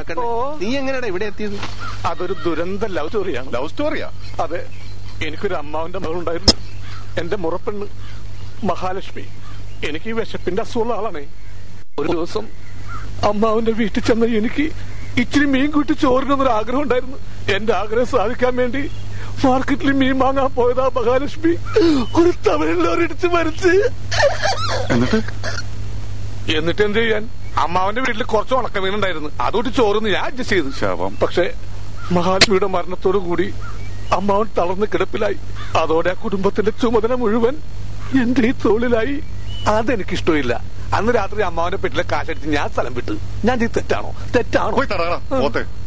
നടക്കണ്ടേ ഓ. നീ എങ്ങനെയാടാ ഇവിടെ എത്തിയത് അതൊരു ദുരന്ത ലവ് സ്റ്റോറിയാണ് ലവ് സ്റ്റോറിയാ അതെ എനിക്കൊരു അമ്മാവന്റെ മകളുണ്ടായിരുന്നു എന്റെ മുറപ്പെണ്ണ് മഹാലക്ഷ്മി എനിക്ക് ഈ വിശപ്പിന്റെ അസുഖമുള്ള ആളാണേ ഒരു ദിവസം അമ്മാവന്റെ വീട്ടിൽ ചെന്ന എനിക്ക് ഇച്ചിരി മീൻ കൂട്ടി ചോറിനൊന്നൊരു ആഗ്രഹം ഉണ്ടായിരുന്നു എന്റെ ആഗ്രഹം സാധിക്കാൻ വേണ്ടി മാർക്കറ്റിൽ മീൻ വാങ്ങാൻ പോയതാ മഹാലക്ഷ്മി ഒരു തമിഴിലോരിടിച്ച് മരിച്ച് എന്നിട്ട് എന്നിട്ട് എന്ത് ചെയ്യാൻ അമ്മാവന്റെ വീട്ടിൽ കുറച്ച് ഉണക്കമീനുണ്ടായിരുന്നു അതുകൊണ്ട് ചോറൊന്ന് ഞാൻ അഡ്ജസ്റ്റ് ചെയ്തു ശവം പക്ഷേ മഹാലക്ഷ്മിയുടെ മരണത്തോടു കൂടി അമ്മാവൻ തളർന്ന് കിടപ്പിലായി അതോടെ ആ കുടുംബത്തിന്റെ ചുമതല മുഴുവൻ എന്റെ ഈ തോളിലായി അതെനിക്കിഷ്ടമില്ല അന്ന് രാത്രി അമ്മാവന്റെ പെട്ടിലെ കാശടിച്ച് ഞാൻ സ്ഥലം വിട്ടു ഞാൻ ഇത് തെറ്റാണോ തെറ്റാണോ പോയി തടാ പോത്തെ